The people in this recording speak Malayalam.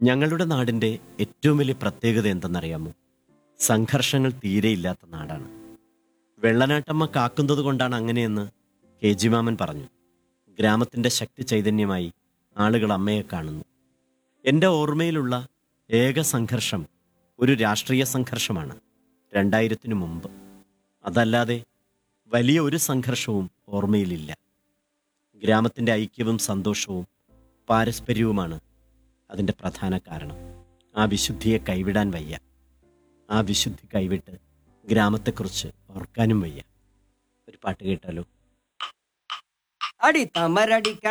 ഞങ്ങളുടെ നാടിൻ്റെ ഏറ്റവും വലിയ പ്രത്യേകത എന്തെന്നറിയാമോ സംഘർഷങ്ങൾ തീരെയില്ലാത്ത നാടാണ് വെള്ളനാട്ടമ്മ കാക്കുന്നത് കൊണ്ടാണ് അങ്ങനെയെന്ന് കെ ജി മാമൻ പറഞ്ഞു ഗ്രാമത്തിൻ്റെ ശക്തി ചൈതന്യമായി ആളുകൾ അമ്മയെ കാണുന്നു എൻ്റെ ഓർമ്മയിലുള്ള ഏക സംഘർഷം ഒരു രാഷ്ട്രീയ സംഘർഷമാണ് രണ്ടായിരത്തിനു മുമ്പ് അതല്ലാതെ വലിയ ഒരു സംഘർഷവും ഓർമ്മയിലില്ല ഗ്രാമത്തിൻ്റെ ഐക്യവും സന്തോഷവും പാരസ്പര്യവുമാണ് അതിൻ്റെ പ്രധാന കാരണം ആ വിശുദ്ധിയെ കൈവിടാൻ വയ്യ ആ വിശുദ്ധി കൈവിട്ട് ഗ്രാമത്തെക്കുറിച്ച് ഓർക്കാനും വയ്യ ഒരു പാട്ട് കേട്ടാലോ അടി തമരടിക്കണ